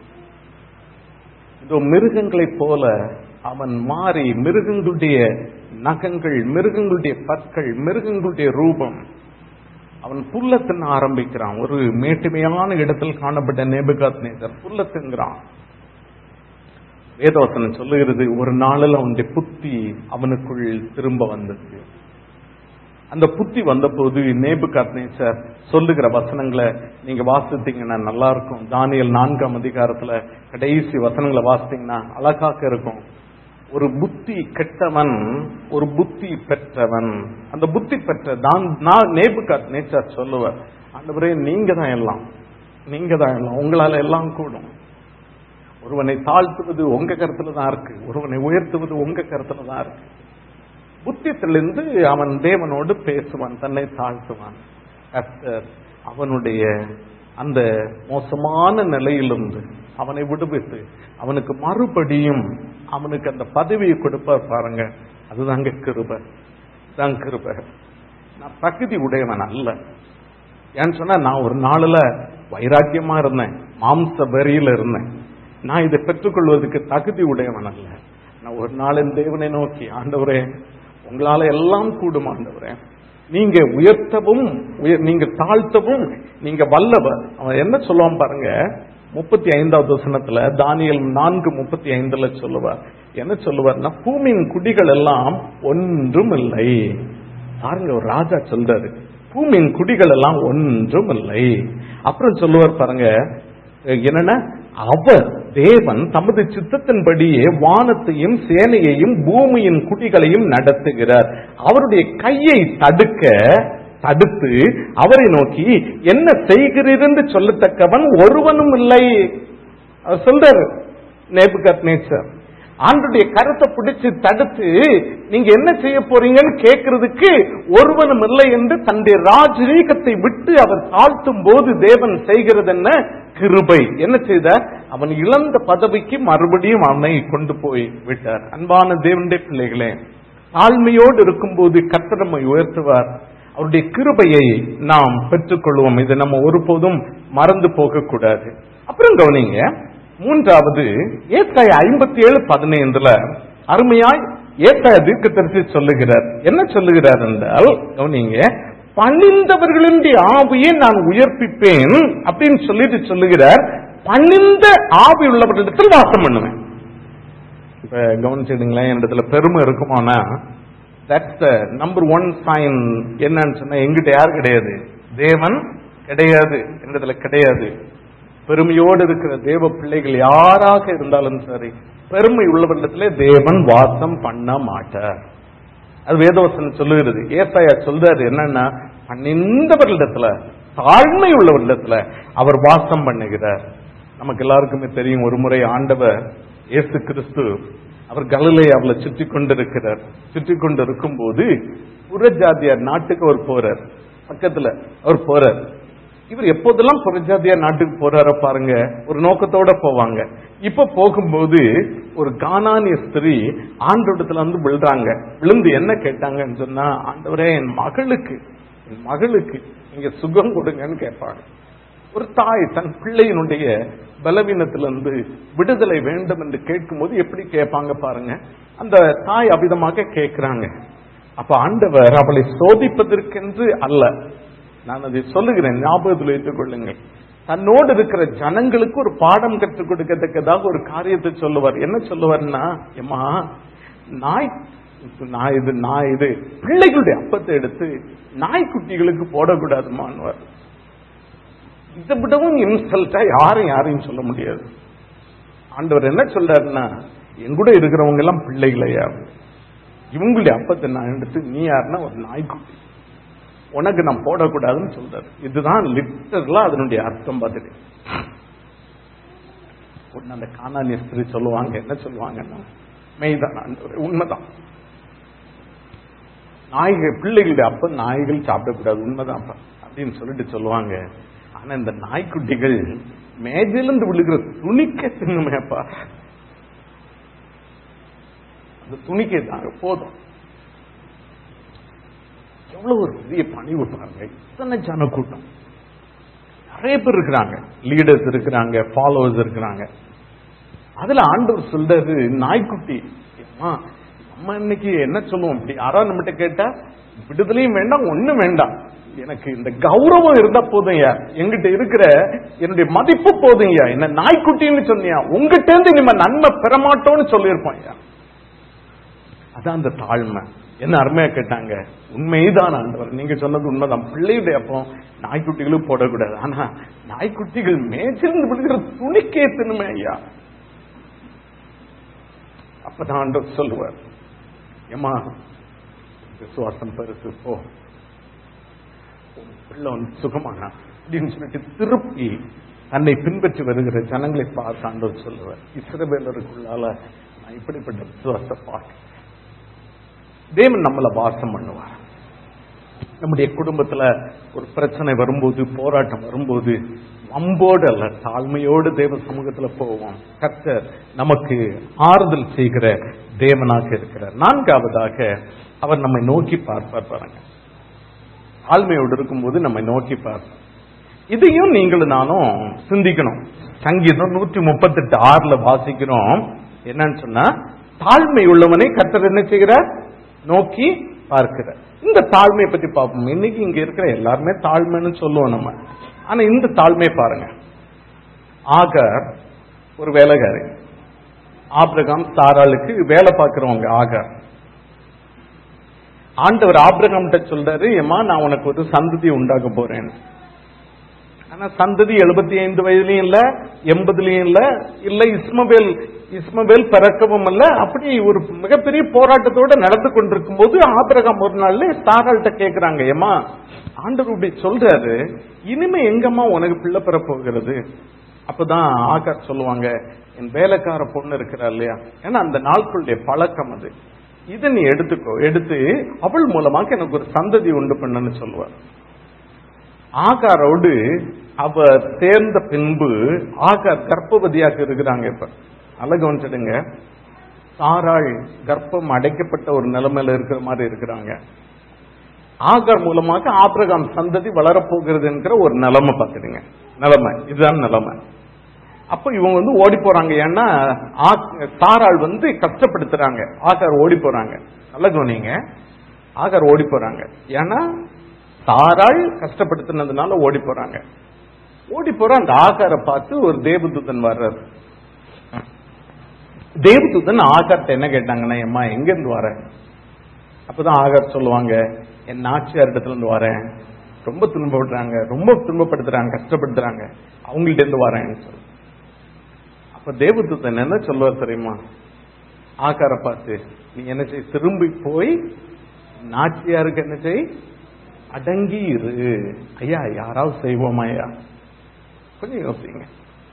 இதோ மிருகங்களைப் போல அவன் மாறி மிருகங்களுடைய நகங்கள் மிருகங்களுடைய பற்கள் மிருகங்களுடைய ரூபம் அவன் புல்ல தின்ன ஆரம்பிக்கிறான் ஒரு மேட்டுமையான இடத்தில் காணப்பட்ட நேபுகாத் நேசர் புல்ல தின்கிறான் வேதவசனம் சொல்லுகிறது ஒரு நாளில் அவனுடைய புத்தி அவனுக்குள் திரும்ப வந்தது அந்த புத்தி வந்தபோது நேபுகாத் நேச்சர் சொல்லுகிற வசனங்களை நீங்க வாசித்தீங்கன்னா நல்லா இருக்கும் தானியல் நான்காம் அதிகாரத்துல கடைசி வசனங்களை வாசித்தீங்கன்னா அழகாக்க இருக்கும் ஒரு புத்தி கெட்டவன் ஒரு புத்தி பெற்றவன் அந்த புத்தி பெற்ற தான் நான் நேபுகாத் நேச்சர் சொல்லுவார் ஆண்டவரே நீங்க தான் எல்லாம் நீங்க தான் எல்லாம் உங்களால எல்லாம் கூடும் ஒருவனை தாழ்த்துவது உங்க கருத்துல தான் இருக்கு ஒருவனை உயர்த்துவது உங்க கருத்துல தான் இருக்கு புத்தியத்திலிருந்து அவன் தேவனோடு பேசுவான் தன்னை தாழ்த்துவான் கர்த்தர் அவனுடைய அந்த மோசமான நிலையிலிருந்து அவனை விடுவித்து அவனுக்கு மறுபடியும் அவனுக்கு அந்த பதவியை கொடுப்பார் பாருங்க அதுதாங்க கிருப தான் கிருப நான் தகுதி உடையவன் அல்ல ஏன்னு சொன்னா நான் ஒரு நாளில் வைராக்கியமா இருந்தேன் மாம்ச வெறியில இருந்தேன் நான் இதை பெற்றுக்கொள்வதற்கு தகுதி உடையவன் அல்ல நான் ஒரு நாளின் தேவனை நோக்கி ஆண்டவரே உங்களால எல்லாம் கூடும் ஆண்டவரே நீங்க உயர்த்தவும் உயர் நீங்க தாழ்த்தவும் நீங்க வல்லவர் அவன் என்ன சொல்லுவான் பாருங்க முப்பத்தி ஐந்தாவது வசனத்துல தானியல் நான்கு முப்பத்தி ஐந்துல சொல்லுவார் என்ன சொல்லுவார்னா பூமியின் குடிகள் எல்லாம் ஒன்றும் இல்லை பாருங்க ஒரு ராஜா சொல்றாரு பூமியின் குடிகள் எல்லாம் ஒன்றும் இல்லை அப்புறம் சொல்லுவார் பாருங்க என்னன்னா அவர் தேவன் தமது சித்தத்தின்படியே வானத்தையும் சேனையையும் பூமியின் குடிகளையும் நடத்துகிறார் அவருடைய கையை தடுக்க தடுத்து அவரை நோக்கி என்ன செய்கிறீர் என்று சொல்லத்தக்கவன் ஒருவனும் இல்லை அவர் சொல்றாரு நேபுகத் நேச்சர் ஆண்டுடைய கருத்தை பிடிச்சு தடுத்து நீங்க என்ன செய்ய போறீங்கன்னு கேட்கறதுக்கு ஒருவனும் இல்லை என்று தன்னுடைய ராஜரீகத்தை விட்டு அவர் தாழ்த்தும் போது தேவன் செய்கிறது என்ன கிருபை என்ன செய்தார் அவன் இழந்த பதவிக்கு மறுபடியும் அவனை கொண்டு போய் விட்டார் அன்பான தேவனுடைய பிள்ளைகளே தாழ்மையோடு இருக்கும்போது கத்திரமை உயர்த்துவார் அவருடைய கிருபையை நாம் பெற்றுக்கொள்வோம் இது நம்ம ஒருபோதும் மறந்து போகக்கூடாது அப்புறம் கவனிங்க மூன்றாவது ஏசாய ஐம்பத்தி ஏழு பதினைந்துல அருமையாய் ஏசாய தீர்க்கதரிசி சொல்லுகிறார் என்ன சொல்லுகிறார் என்றால் கவனிங்க பணிந்தவர்களுடைய ஆவியை நான் உயர்ப்பிப்பேன் அப்படின்னு சொல்லிட்டு சொல்லுகிறார் பணிந்த ஆவி உள்ளவர்களிடத்தில் வாசம் பண்ணுவேன் இப்ப கவனிச்சிடுங்களேன் என்னிடத்துல பெருமை இருக்குமானா that's the number one sign என்னன்னு சொன்னா எங்கிட்ட யார் கிடையாது தேவன் கிடையாது என்னிடத்துல கிடையாது பெருமையோடு இருக்கிற தேவ பிள்ளைகள் யாராக இருந்தாலும் சரி பெருமை உள்ளவரிடத்திலே தேவன் வாசம் பண்ண மாட்டார் அது வேதவசனம் சொல்லுகிறது ஏசாயா சொல்றாரு என்னன்னா பன்னிந்தவர்களிடத்துல தாழ்மை உள்ளவரிடத்துல அவர் வாசம் பண்ணுகிறார் நமக்கு எல்லாருக்குமே தெரியும் ஒரு முறை ஆண்டவர் இயேசு கிறிஸ்து அவர் கலிலே அவளை சுற்றி கொண்டிருக்கிறார் சுற்றி கொண்டு இருக்கும் போது புறஜாதியார் நாட்டுக்கு அவர் போறார் பக்கத்துல அவர் போறார் இவர் எப்போதெல்லாம் புறஜாதியார் நாட்டுக்கு போறாரோ பாருங்க ஒரு நோக்கத்தோட போவாங்க இப்ப போகும்போது ஒரு கானானிய ஸ்திரீ ஆண்டோடத்துல வந்து விழுறாங்க விழுந்து என்ன கேட்டாங்கன்னு சொன்னா ஆண்டவரே என் மகளுக்கு என் மகளுக்கு நீங்க சுகம் கொடுங்கன்னு கேட்பாங்க ஒரு தாய் தன் பிள்ளையினுடைய பலவீனத்திலிருந்து விடுதலை வேண்டும் என்று கேட்கும்போது எப்படி கேட்பாங்க பாருங்க அந்த தாய் அவிதமாக கேட்கிறாங்க அப்ப ஆண்டவர் அவளை சோதிப்பதற்கென்று அல்ல நான் அதை சொல்லுகிறேன் ஞாபகத்தில் வைத்துக் கொள்ளுங்கள் தன்னோடு இருக்கிற ஜனங்களுக்கு ஒரு பாடம் கற்றுக் கொடுக்கத்தக்கதாக ஒரு காரியத்தை சொல்லுவார் என்ன சொல்லுவார்னா எம்மா நாய் நான் இது நான் இது பிள்ளைகளுடைய அப்பத்தை எடுத்து நாய்க்குட்டிகளுக்கு போடக்கூடாதுமான்வார் இதை விடவும் இன்சல்ட்டா யாரும் யாரையும் சொல்ல முடியாது ஆண்டவர் என்ன சொல்றாருன்னா என் கூட இருக்கிறவங்க எல்லாம் பிள்ளைகளையா இவங்களுடைய அப்பத்தை நான் எடுத்து நீ யாருன்னா ஒரு நாய்க்குட்டி உனக்கு நான் போடக்கூடாதுன்னு சொல்றாரு இதுதான் லிட்டர்ல அதனுடைய அர்த்தம் பார்த்துட்டு ஒன்னு அந்த காணானிய ஸ்திரீ சொல்லுவாங்க என்ன சொல்லுவாங்கன்னா மெய்தான் ஆண்டவரே உண்மைதான் நாய்கள் பிள்ளைகளுடைய அப்ப நாய்கள் சாப்பிடக்கூடாது உண்மைதான் அப்பா அப்படின்னு சொல்லிட்டு சொல்லுவாங்க ஆனா இந்த நாய்க்குட்டிகள் மேஜிலிருந்து விழுகிற துணிக்க தின்னுமேப்பா அந்த துணிக்கை தாங்க போதும் எவ்வளவு ஒரு பெரிய பணிவு பாருங்க இத்தனை ஜன கூட்டம் நிறைய பேர் இருக்கிறாங்க லீடர்ஸ் இருக்கிறாங்க ஃபாலோவர்ஸ் இருக்கிறாங்க அதுல ஆண்டவர் சொல்றது நாய்க்குட்டி அம்மா நம்ம இன்னைக்கு என்ன சொல்லுவோம் அப்படி யாராவது நம்மகிட்ட கேட்டா விடுதலையும் வேண்டாம் ஒண்ணும் வேண்டாம் எனக்கு இந்த கௌரவம் இருந்தா போதும் ஐயா எங்கிட்ட இருக்கிற என்னுடைய மதிப்பு போதும் ஐயா என்ன நாய்க்குட்டின்னு சொன்னியா உங்ககிட்ட இருந்து நம்ம நன்மை பெறமாட்டோம்னு சொல்லியிருப்போம் ஐயா அதான் அந்த தாழ்மை என்ன அருமையா கேட்டாங்க உண்மைதான் ஆண்டவர் நீங்க சொன்னது உண்மைதான் பிள்ளையுடைய அப்போ நாய்க்குட்டிகளும் போடக்கூடாது ஆனா நாய்க்குட்டிகள் மேய்ச்சிருந்து விடுகிற துணிக்கே தின்னுமே ஐயா அப்பதான் ஆண்டவர் சொல்லுவார் ஏமா விசுவாசம் பெருசு போ உன் பிள்ளை வந்து சுகமானா அப்படின்னு சொல்லிட்டு திருப்பி தன்னை பின்பற்றி வருகிற ஜனங்களை பார்த்து ஆண்டவர் சொல்லுவார் இஸ்ரவேலருக்குள்ளால நான் இப்படிப்பட்ட விசுவாச பார்க்க தேவன் நம்மள வாசம் பண்ணுவார் நம்முடைய குடும்பத்துல ஒரு பிரச்சனை வரும்போது போராட்டம் வரும்போது வம்போடு அல்ல தாழ்மையோடு தேவ சமூகத்துல போவோம் கர்த்தர் நமக்கு ஆறுதல் செய்கிற தேவனாக இருக்கிறார் நான்காவதாக அவர் நம்மை நோக்கி பார்ப்பார் பாருங்க தாழ்மையோடு இருக்கும்போது நம்மை நோக்கி பார்ப்பார் இதையும் நீங்களும் நானும் சிந்திக்கணும் சங்கீதம் நூற்றி முப்பத்தெட்டு ஆறுல வாசிக்கிறோம் என்னன்னு சொன்னா தாழ்மை உள்ளவனை கர்த்தர் என்ன செய்கிறார் நோக்கி பார்க்கிறார் இந்த தாழ்மையை பத்தி பார்ப்போம் இன்னைக்கு இங்க இருக்கிற எல்லாருமே தாழ்மைன்னு சொல்லுவோம் நம்ம ஆனா இந்த தாழ்மையை பாருங்க ஆகர் ஒரு வேலைக்காரி ஆபிரகாம் சாராளுக்கு வேலை பார்க்கிறவங்க ஆகர் ஆண்டவர் ஆபிரகாம் சொல்றாரு ஏமா நான் உனக்கு ஒரு சந்ததி உண்டாக்க போறேன் ஆனா சந்ததி எழுபத்தி ஐந்து வயதுலயும் இல்ல எண்பதுலயும் இல்ல இல்ல இஸ்மவேல் இஸ்மவேல் பிறக்கவும் இல்ல அப்படி ஒரு மிகப்பெரிய போராட்டத்தோட நடந்து கொண்டிருக்கும் போது ஆபிரகாம் ஒரு நாள்ல சாராள்கிட்ட கேக்குறாங்க ஏமா ஆண்டவர் இப்படி சொல்றாரு இனிமே எங்கம்மா உனக்கு பிள்ளை பெற போகிறது அப்பதான் ஆகார் சொல்லுவாங்க என் வேலைக்கார பொண்ணு இருக்கிறா இல்லையா ஏன்னா அந்த நாட்களுடைய பழக்கம் அது இதை நீ எடுத்துக்கோ எடுத்து அவள் மூலமாக எனக்கு ஒரு சந்ததி உண்டு பண்ணுன்னு சொல்லுவார் ஆகாரோடு அவர் சேர்ந்த பின்பு ஆகார் கர்ப்பவதியாக இருக்கிறாங்க இப்ப நல்ல கவனிச்சிடுங்க சாராள் கர்ப்பம் அடைக்கப்பட்ட ஒரு நிலைமையில இருக்கிற மாதிரி இருக்கிறாங்க ஆகார் மூலமாக ஆபிரகாம் சந்ததி வளரப்போகிறது என்கிற ஒரு நிலைமை பார்த்துடுங்க நிலைமை இதுதான் நிலைமை அப்ப இவங்க வந்து ஓடி போறாங்க ஏன்னா ஆ- சாராள் வந்து கஷ்டப்படுத்துறாங்க ஆகார் ஓடி போறாங்க நல்ல கவனிங்க ஆகார் ஓடி போறாங்க ஏன்னா சாராள் கஷ்டப்படுத்தினதுனால ஓடி போறாங்க ஓடி போற அந்த ஆகாரை பார்த்து ஒரு தேவதூதன் வர்றாரு தேவதூதன் ஆகார்ட்ட என்ன கேட்டாங்கன்னா அம்மா எங்க இருந்து வர அப்பதான் ஆகார் சொல்லுவாங்க என் நாச்சியார் இடத்துல இருந்து வரேன் ரொம்ப துன்பப்படுறாங்க ரொம்ப துன்பப்படுத்துறாங்க கஷ்டப்படுத்துறாங்க அவங்கள்ட்ட இருந்து வரேன்னு சொல்லு அப்ப தேவதூதன் என்ன சொல்லுவார் தெரியுமா ஆகார பார்த்து நீ என்ன செய் திரும்பி போய் நாச்சியாருக்கு என்ன செய் அடங்கி இரு ஐயா யாராவது செய்வோமா ஐயா கொஞ்சம் யோசிங்க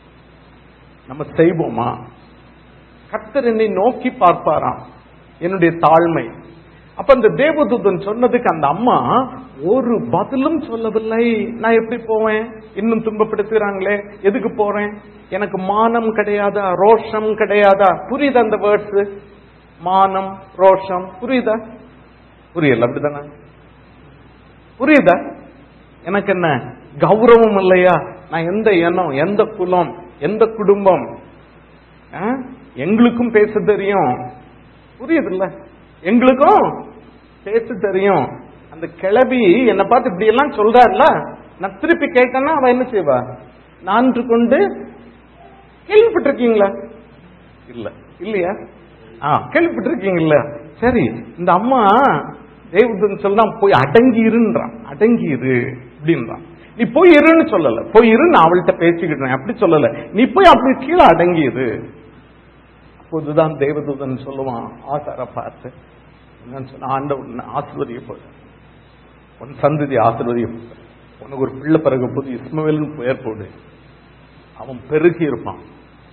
நம்ம செய்வோமா கர்த்தர் என்னை நோக்கி பார்ப்பாராம் என்னுடைய தாழ்மை அப்ப அந்த தேவதூதன் சொன்னதுக்கு அந்த அம்மா ஒரு பதிலும் சொல்லவில்லை நான் எப்படி போவேன் இன்னும் துன்பப்படுத்துகிறாங்களே எதுக்கு போறேன் எனக்கு மானம் கிடையாதா ரோஷம் கிடையாதா புரியுதா அந்த வேர்ட்ஸ் மானம் ரோஷம் புரியுதா புரியல அப்படிதானே புரியுதா எனக்கு என்ன கௌரவம் இல்லையா நான் எந்த இனம் எந்த குலம் எந்த குடும்பம் ஆ? எங்களுக்கும் பேச தெரியும் புரியுதுல்ல எங்களுக்கும் பேச தெரியும் அந்த கிளவி என்னை பார்த்து இப்படி எல்லாம் சொல்றாருல நான் திருப்பி கேட்டேன்னா அவ என்ன செய்வா நான்று கொண்டு கேள்விப்பட்டிருக்கீங்களா இல்ல இல்லையா ஆ கேள்விப்பட்டிருக்கீங்களா சரி இந்த அம்மா தேவதன் சொல்றான் போய் அடங்கி இருன்றான் அடங்கி இரு அப்படின்றான் நீ போய் இருன்னு சொல்லல போய் இரு நான் அவள்கிட்ட பேசிக்கிட்டேன் அப்படி சொல்லல நீ போய் அப்படி கீழே அடங்கி இரு அப்போதுதான் தேவதூதன் சொல்லுவான் ஆசார பார்த்து என்னன்னு சொன்னா ஆண்டவன் ஆசிர்வதிய போது உன் சந்ததி ஆசிர்வதிய போது உனக்கு ஒரு பிள்ளை பிறகு போது இஸ்மவேல்னு பெயர் போடு அவன் பெருகி இருப்பான்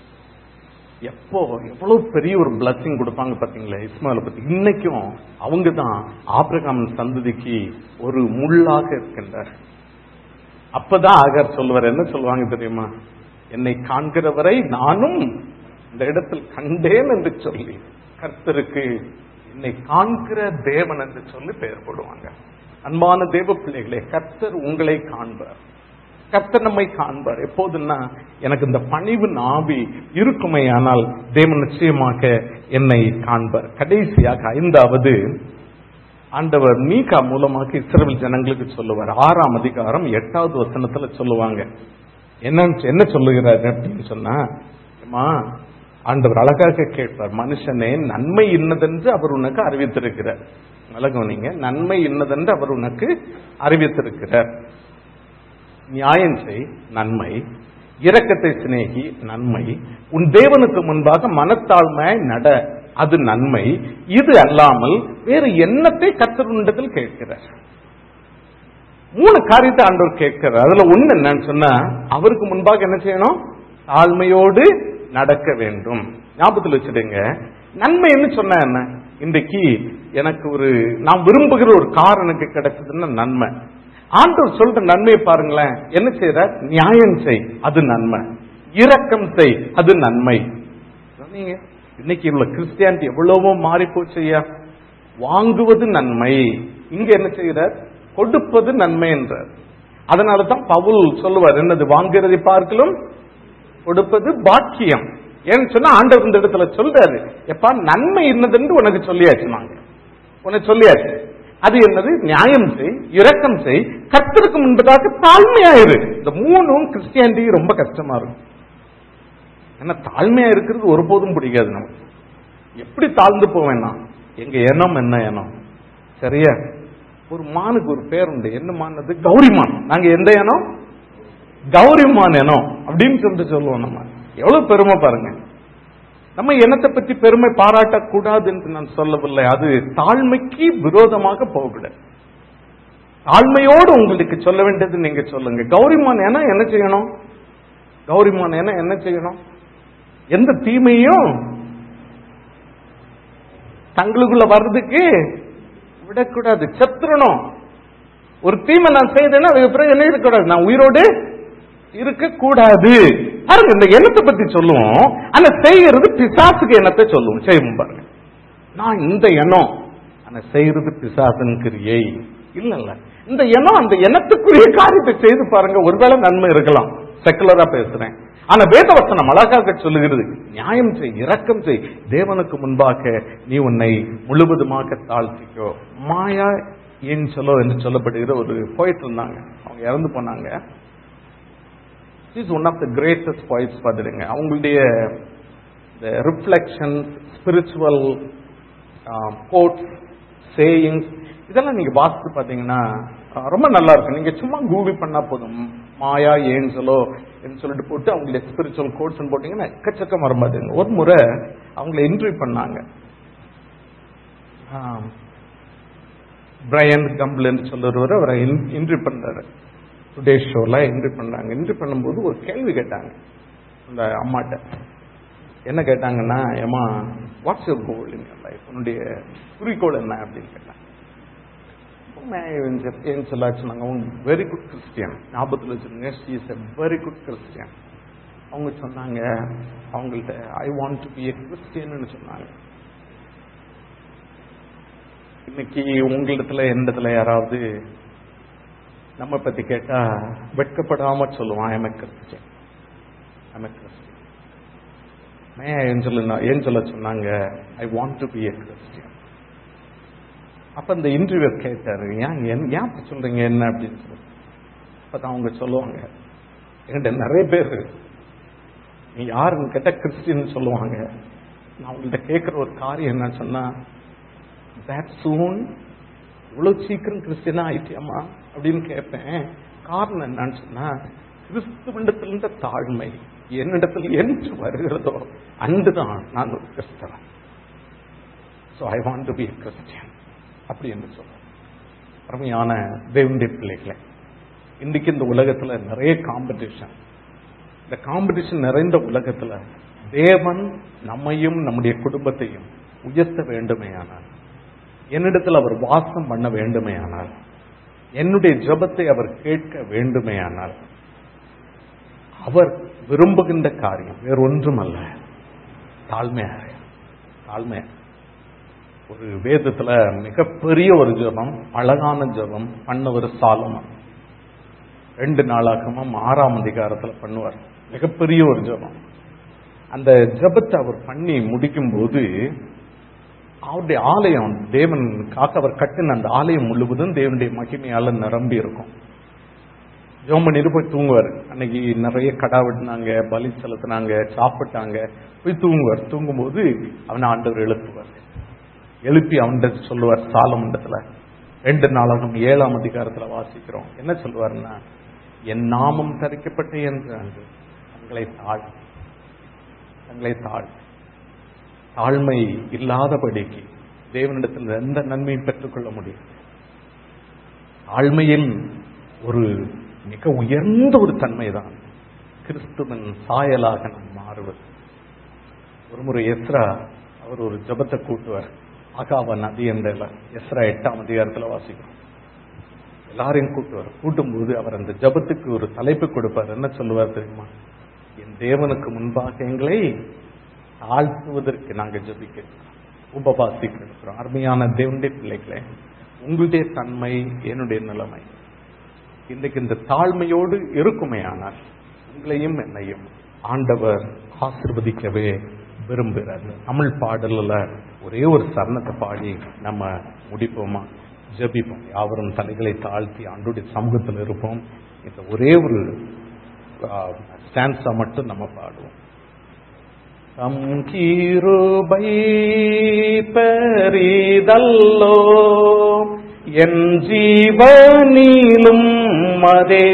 எப்போ எவ்வளவு பெரிய ஒரு பிளஸிங் கொடுப்பாங்க பாத்தீங்களா இஸ்மாயில பத்தி இன்னைக்கும் அவங்க தான் ஆபிரகாம் சந்ததிக்கு ஒரு முள்ளாக இருக்கின்றார் அப்பதான் ஆகார் சொல்லுவார் என்ன சொல்லுவாங்க தெரியுமா என்னை காண்கிறவரை நானும் இந்த இடத்தில் கண்டேன் என்று சொல்லி கர்த்தருக்கு என்னை காண்கிற தேவன் என்று சொல்லி பெயர் போடுவாங்க அன்பான தேவ பிள்ளைகளே கர்த்தர் உங்களை காண்பார் கர்த்தர் நம்மை காண்பார் எப்போதுன்னா எனக்கு இந்த பணிவு நாவி இருக்குமே ஆனால் தேவன் நிச்சயமாக என்னை காண்பார் கடைசியாக ஐந்தாவது ஆண்டவர் மீகா மூலமாக இஸ்ரவேல் ஜனங்களுக்கு சொல்லுவார் ஆறாம் அதிகாரம் எட்டாவது வசனத்துல சொல்லுவாங்க என்ன என்ன சொல்லுகிறார் அப்படின்னு சொன்னா அம்மா ஆண்டவர் அழகாக கேட்பார் மனுஷனே நன்மை இன்னதென்று அவர் உனக்கு அறிவித்திருக்கிறார் அழகவனிங்க நன்மை இன்னதென்று அவர் உனக்கு அறிவித்திருக்கிறார் நியாயம் செய் நன்மை இரக்கத்தை சிநேகி நன்மை உன் தேவனுக்கு முன்பாக மனத்தாழ்மையாய் நட அது நன்மை இது அல்லாமல் வேறு எண்ணத்தை கர்த்தர் உன்னிடத்தில் கேட்கிறார் மூணு காரியத்தை ஆண்டவர் கேட்கிறார் அதுல ஒண்ணு என்னன்னு சொன்னா அவருக்கு முன்பாக என்ன செய்யணும் தாழ்மையோடு நடக்க வேண்டும் ஞாபகத்தில் வச்சுடுங்க நன்மை என்ன சொன்னா என்ன இன்றைக்கு எனக்கு ஒரு நான் விரும்புகிற ஒரு கார் எனக்கு கிடைச்சதுன்னா நன்மை ஆண்டவர் சொல்ற நன்மையை பாருங்களேன் என்ன செய்யற நியாயம் செய் அது நன்மை இரக்கம் செய் அது நன்மை சொன்னீங்க இன்னைக்கு இவ்வளவு கிறிஸ்டியானிட்டி எவ்வளவோ மாறி போச்சையா வாங்குவது நன்மை இங்க என்ன செய்யறார் கொடுப்பது நன்மை என்றார் அதனால தான் பவுல் சொல்லுவார் என்னது வாங்குறதை பார்க்கலும் கொடுப்பது பாக்கியம் ஏன்னு சொன்னா ஆண்டவர் இந்த இடத்துல சொல்றாரு எப்பா நன்மை என்னதுன்னு உனக்கு சொல்லியாச்சு நாங்க உனக்கு சொல்லியாச்சு அது என்னது நியாயம் செய் இரக்கம் செய் கர்த்தருக்கு முன்பதாக தாழ்மையாயிரு இந்த மூணும் கிறிஸ்டியானிட்டி ரொம்ப கஷ்டமா இருக்கும் ஏன்னா தாழ்மையா இருக்கிறது ஒருபோதும் பிடிக்காது நமக்கு எப்படி தாழ்ந்து போவேன்னா எங்க எண்ணம் என்ன எண்ணம் சரியா ஒரு மானுக்கு ஒரு பேர் உண்டு என்ன மான் அது கௌரிமான் நாங்க எந்த எண்ணம் கௌரிமான் எண்ணம் அப்படின்னு சொல்லிட்டு சொல்லுவோம் நம்ம எவ்வளவு பெருமை பாருங்க நம்ம எண்ணத்தை பத்தி பெருமை பாராட்டக்கூடாது என்று நான் சொல்லவில்லை அது தாழ்மைக்கு விரோதமாக போகக்கூடாது தாழ்மையோடு உங்களுக்கு சொல்ல வேண்டியது நீங்க சொல்லுங்க கௌரிமான் என என்ன செய்யணும் கௌரிமான் என என்ன செய்யணும் எந்த தீமையும் தங்களுக்குள்ள வர்றதுக்கு விடக்கூடாது செத்துறணும் ஒரு தீமை நான் செய்தேன்னா அதுக்கு பிறகு என்ன இருக்கக்கூடாது நான் உயிரோடு இருக்கக்கூடாது பாருங்க இந்த எண்ணத்தை பத்தி சொல்லுவோம் ஆனா செய்யறது பிசாசுக்கு எண்ணத்தை சொல்லுவோம் செய்வோம் பாருங்க நான் இந்த எண்ணம் ஆனா செய்யறது பிசாசன் கிரியை இல்ல இல்ல இந்த எண்ணம் அந்த எண்ணத்துக்குரிய காரியத்தை செய்து பாருங்க ஒருவேளை நன்மை இருக்கலாம் செக்குலரா பேசுறேன் ஆனா வேதவசனம் அழகாக சொல்லுகிறது நியாயம் செய் இரக்கம் செய் தேவனுக்கு முன்பாக நீ உன்னை முழுவதுமாக தாழ்த்திக்கோ மாயா ஏன் சொல்லோ என்று சொல்லப்படுகிற ஒரு போயிட்டு இருந்தாங்க அவங்க இறந்து போனாங்க is one of the greatest boys பார்த்துடுங்க அவங்களுடைய ரிஃப்ளெக்ஷன் ஸ்பிரிச்சுவல் கோட்ஸ் சேயிங்ஸ் இதெல்லாம் நீங்க வாசித்து பார்த்தீங்கன்னா அஹ், ரொம்ப நல்லா இருக்கும் நீங்க சும்மா கூகுள் பண்ணா போதும் மாயா ஏஞ்சலோ என்று சொல்லிட்டு போட்டு அவங்களுடைய ஸ்பிரிச்சுவல் கோட்ஸ் போட்டீங்கன்னா எக்கச்சக்கம் வரும் பாத்துங்க ஒரு முறை அவங்கள இன்டர்வியூ பண்ணாங்க பிரையன் கம்பிள் என்று சொல்லுறவர் அவரை இன்டர்வியூ பண்றாரு டுடே ஷோல இன்டர்வியூ பண்ணாங்க இன்டர்வியூ பண்ணும்போது ஒரு கேள்வி கேட்டாங்க அந்த அம்மாட்ட என்ன கேட்டாங்கன்னா ஏமா what's your goal in your life உன்னுடைய குறிக்கோள் என்ன அப்படின்னு கேட்டாங்க ஏன் சொல்லாச்சு நாங்கள் வெரி குட் கிறிஸ்டியன் ஞாபகத்தில் வச்சுருங்க she is a very good Christian அவங்க சொன்னாங்க அவங்கள்ட்ட I want to be a கிறிஸ்டியன்னு சொன்னாங்க இன்னைக்கு உங்களிடத்துல என்னிடத்துல யாராவது நம்ம பத்தி கேட்டா வெட்கப்படாம சொல்லுவான் ஐம் கிறிஸ்டியன் ஐம் கிறிஸ்டியன் ஏன் சொல்ல ஏன் சொல்ல சொன்னாங்க I want to be a Christian அப்ப இந்த இன்டர்வியூ கேட்டாரு ஏன் என்- ஏன் அப்படி சொல்றீங்க என்ன அப்படின்னு சொல்லி அப்பதான் அவங்க சொல்லுவாங்க என்கிட்ட நிறைய பேர் நீ யாருன்னு கேட்டா கிறிஸ்டியன் சொல்லுவாங்க நான் உங்கள்கிட்ட கேட்கிற ஒரு காரியம் என்ன சொன்னா தட் சூன் இவ்வளவு சீக்கிரம் கிறிஸ்டியனா ஆயிட்டியாமா அப்படின்னு கேட்பேன் காரணம் என்னன்னு சொன்னா கிறிஸ்துவண்டத்திலிருந்த தாழ்மை என்னிடத்தில் என்று வருகிறதோ அன்றுதான் நான் ஒரு கிறிஸ்தவன் so I want to be Christian அப்படி என்று சொல்றேன் அருமையான தேவனுடைய பிள்ளைகளை இன்னைக்கு இந்த உலகத்துல நிறைய காம்படிஷன் இந்த காம்படிஷன் நிறைந்த உலகத்துல தேவன் நம்மையும் நம்முடைய குடும்பத்தையும் உயர்த்த வேண்டுமேயானால் என்னிடத்தில் அவர் வாசம் பண்ண வேண்டுமேயானால் என்னுடைய ஜெபத்தை அவர் கேட்க வேண்டுமேயானால் அவர் விரும்புகின்ற காரியம் வேற ஒன்றுமல்ல தாழ்மையாக தாழ்மை ஒரு வேதத்துல மிகப்பெரிய ஒரு ஜெபம் அழகான ஜெபம் பண்ணவர் சாலமன் ரெண்டு நாளாகமும் ஆறாம் அதிகாரத்துல பண்ணுவார் மிகப்பெரிய ஒரு ஜெபம் அந்த ஜெபத்தை அவர் பண்ணி முடிக்கும் போது அவருடைய ஆலயம் தேவன் காக்க அவர் கட்டின அந்த ஆலயம் முழுவதும் தேவனுடைய மகிமையால நிரம்பி இருக்கும் ஜோம் பண்ணிட்டு போய் தூங்குவார் அன்னைக்கு நிறைய கடா வெட்டினாங்க பலி செலுத்தினாங்க சாப்பிட்டாங்க போய் தூங்குவார் தூங்கும்போது அவனை ஆண்டவர் எழுப்புவார் எழுப்பி அவன்கிட்ட சொல்லுவார் சாலமண்டத்துல ரெண்டு நாளாகும் ஏழாம் அதிகாரத்துல வாசிக்கிறோம் என்ன சொல்லுவாருன்னா என் நாமம் தரிக்கப்பட்ட என்று அன்று தங்களை தாழ் தங்களை தாழ் தாழ்மை இல்லாதபடிக்கு தேவனிடத்தில் எந்த நன்மையும் பெற்றுக்கொள்ள முடியும் தாழ்மையில் ஒரு மிக உயர்ந்த ஒரு தன்மைதான் கிறிஸ்துவின் சாயலாக நாம் மாறுவது ஒரு முறை எஸ்ரா அவர் ஒரு ஜபத்தை கூட்டுவார் ஆகாவ நதி என்ற எஸ்ரா எட்டாம் அதிகாரத்தில் வாசிக்கிறோம் எல்லாரையும் கூட்டுவார் கூட்டும்போது அவர் அந்த ஜபத்துக்கு ஒரு தலைப்பு கொடுப்பார் என்ன சொல்லுவார் தெரியுமா என் தேவனுக்கு முன்பாக எங்களை தாழ்த்துவதற்கு நாங்கள் ஜபிக்கிறோம் உபவாசிக்கிறோம் அருமையான தேவனுடைய பிள்ளைகளே உங்களுடைய தன்மை என்னுடைய நிலைமை இன்றைக்கு இந்த தாழ்மையோடு இருக்குமே ஆனால் உங்களையும் என்னையும் ஆண்டவர் ஆசிர்வதிக்கவே விரும்புகிறார் தமிழ் பாடல்ல ஒரே ஒரு சரணத்தை பாடி நம்ம முடிப்போமா ஜெபிப்போம் யாவரும் தலைகளை தாழ்த்தி ஆண்டுடைய சமூகத்தில் இருப்போம் இந்த ஒரே ஒரு ஸ்டான்ஸா மட்டும் நம்ம பாடுவோம் தம் கீருபை பெரிதல்லோ என் ஜீவனிலும் மதே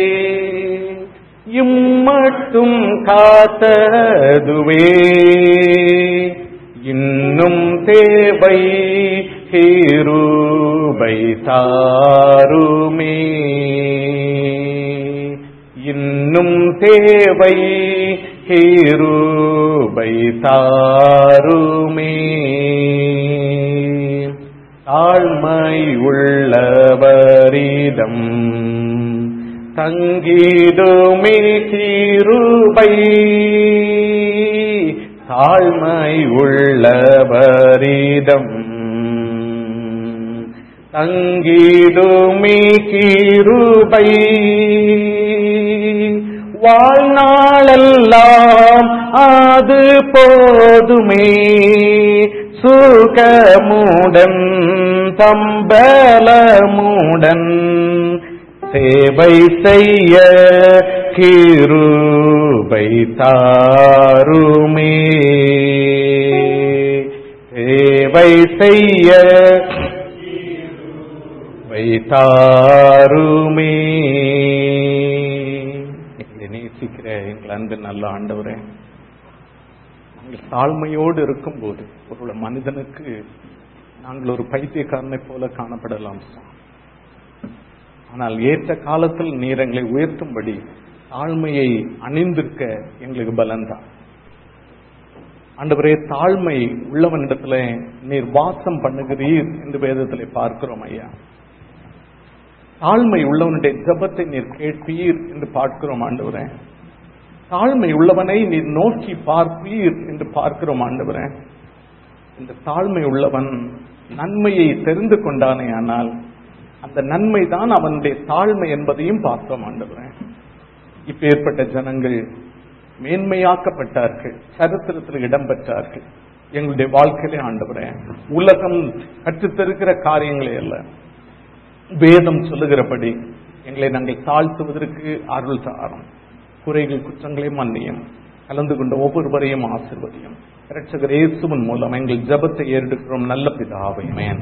இம்மட்டும் காத்ததுவே இன்னும் தேவை கீருபை தாருமே இன்னும் தேவை கீருபை தாருமே தாழ்மை உள்ளவரிடம் தங்கிடுமே கீருபை தாழ்மை உள்ளவரிடம் தங்கிடுமே கீருபை வாழ்நாளெல்லாம் அது போதுமே சுகமுடன் தம்பலமுடன் சேவை செய்ய கிருபை தாருமே சேவை செய்ய வைத்தாருமே எங்களை நேசிக்கிற எங்கள் அன்பு நல்ல ஆண்டவரே நாங்கள் தாழ்மையோடு இருக்கும்போது ஒரு மனிதனுக்கு நாங்கள் ஒரு பைத்தியக்காரனை போல காணப்படலாம் சுவாமி. ஆனால் ஏற்ற காலத்தில் நீர் எங்களை உயர்த்தும்படி தாழ்மையை அணிந்திருக்க எங்களுக்கு பலன்தான் ஆண்டவரே தாழ்மை உள்ளவனிடத்துல நீர் வாசம் பண்ணுகிறீர் என்று வேதத்திலே பார்க்கிறோம் ஐயா தாழ்மை உள்ளவனுடைய ஜபத்தை நீர் கேட்பீர் என்று பார்க்கிறோம் ஆண்டவரே தாழ்மை உள்ளவனை நீர் நோக்கி பார்ப்பீர் என்று பார்க்கிறோம் ஆண்டவரே இந்த தாழ்மை உள்ளவன் நன்மையை தெரிந்து கொண்டானே ஆனால் அந்த நன்மை தான் அவனுடைய தாழ்மை என்பதையும் பார்த்தோம் ஆண்டவரே இப்ப ஏற்பட்ட ஜனங்கள் மேன்மையாக்கப்பட்டார்கள் சரித்திரத்தில் இடம் பெற்றார்கள் எங்களுடைய வாழ்க்கையிலே ஆண்டவரே உலகம் கற்றுத்தருக்கிற காரியங்களே அல்ல வேதம் சொல்லுகிறபடி எங்களை நாங்கள் தாழ்த்துவதற்கு அருள் தாரம் குறைகள் குற்றங்களை மன்னியும் கலந்து கொண்ட ஒவ்வொருவரையும் ஆசிர்வதியும் இரட்சகர் இயேசுவின் மூலம் எங்கள் ஜெபத்தை ஏறெடுக்கிறோம் நல்ல பிதாவை மேன்